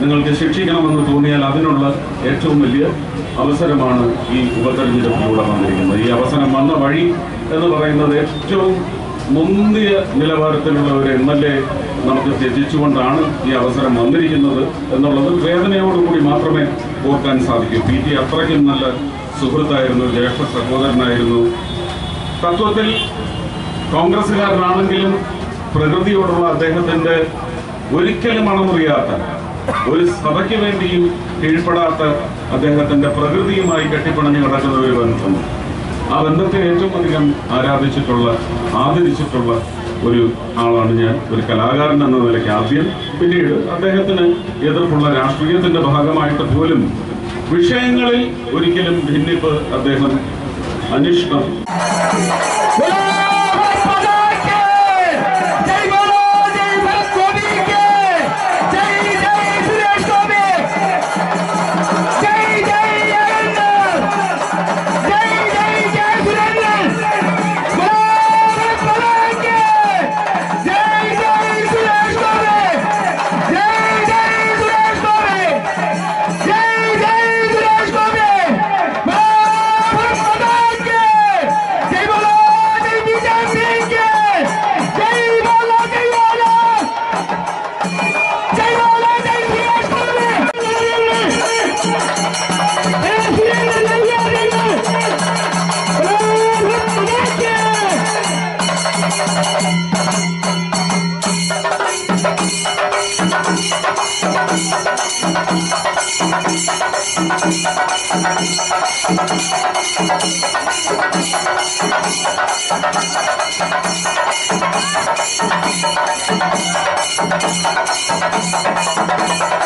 നിങ്ങൾക്ക് ശിക്ഷിക്കണമെന്ന് തോന്നിയാൽ അതിനുള്ള ഏറ്റവും വലിയ അവസരമാണ് ഈ ഉപതെരഞ്ഞെടുപ്പിലൂടെ വന്നിരിക്കുന്നത് ഈ അവസരം വന്ന വഴി എന്ന് പറയുന്നത് ഏറ്റവും മുന്തിയ നിലവാരത്തിലുള്ള ഒരു എം എൽ എ നമുക്ക് ത്യജിച്ചുകൊണ്ടാണ് ഈ അവസരം വന്നിരിക്കുന്നത് എന്നുള്ളത് വേദനയോടുകൂടി മാത്രമേ ഓർക്കാൻ സാധിക്കൂ പി ടി അത്രയ്ക്കും നല്ല സുഹൃത്തായിരുന്നു ജ്യേഷ്ഠ സഹോദരനായിരുന്നു തത്വത്തിൽ കോൺഗ്രസ്സുകാരനാണെങ്കിലും പ്രകൃതിയോടുള്ള അദ്ദേഹത്തിന്റെ ഒരിക്കലും അണമുറിയാത്ത ഒരു സഭയ്ക്ക് വേണ്ടിയും കീഴ്പ്പെടാത്ത അദ്ദേഹത്തിന്റെ പ്രകൃതിയുമായി കെട്ടിപ്പണഞ്ഞു കിടക്കുന്ന ഒരു ബന്ധം ആ ബന്ധത്തെ ഏറ്റവും അധികം ആരാധിച്ചിട്ടുള്ള ആദരിച്ചിട്ടുള്ള ഒരു ആളാണ് ഞാൻ ഒരു കലാകാരൻ എന്ന നിലയ്ക്ക് ആദ്യം പിന്നീട് അദ്ദേഹത്തിന് എതിർപ്പുള്ള രാഷ്ട്രീയത്തിന്റെ ഭാഗമായിട്ട് പോലും വിഷയങ്ങളിൽ ഒരിക്കലും ഭിന്നിപ്പ് അദ്ദേഹം അനിഷ്ടം जय बोलो जय भरत गोभी के जय जय सुरेश गोभी जय जय अरविंद जय जय जय सुरेंद्र बोलो भरत गोभी के जय जय सुरेश गोभी जय जय सुरेश गोभी जय जय सुरेश गोभी बोलो भरत गोभी के जय बोलो जय बीजेपी के जय बोलो जय बोलो जय बोलो जय सुरेश गोभी जय सुरेंद्र जय अरविंद बोलो भरत गोभी के Thank